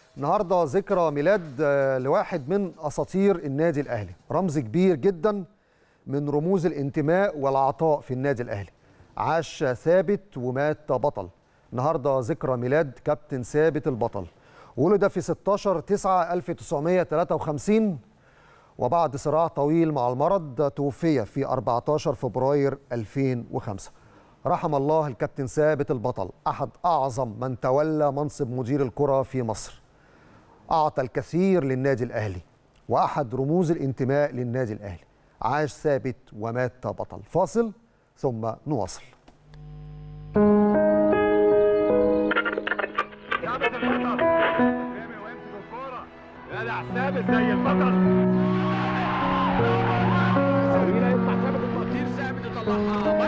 النهارده ذكرى ميلاد آه، لواحد من اساطير النادي الاهلي رمز كبير جدا من رموز الانتماء والعطاء في النادي الاهلي عاش ثابت ومات بطل النهارده ذكرى ميلاد كابتن ثابت البطل ولد في 16 9 1953 وبعد صراع طويل مع المرض توفي في 14 فبراير 2005 رحم الله الكابتن ثابت البطل أحد أعظم من تولى منصب مدير الكرة في مصر أعطى الكثير للنادي الأهلي وأحد رموز الانتماء للنادي الأهلي عاش ثابت ومات بطل فاصل ثم نواصل ثابت البطل رامي ويمسك الكورة جدع ثابت زي البطل طويلة يطلع ثابت التطير ثابت يطلعها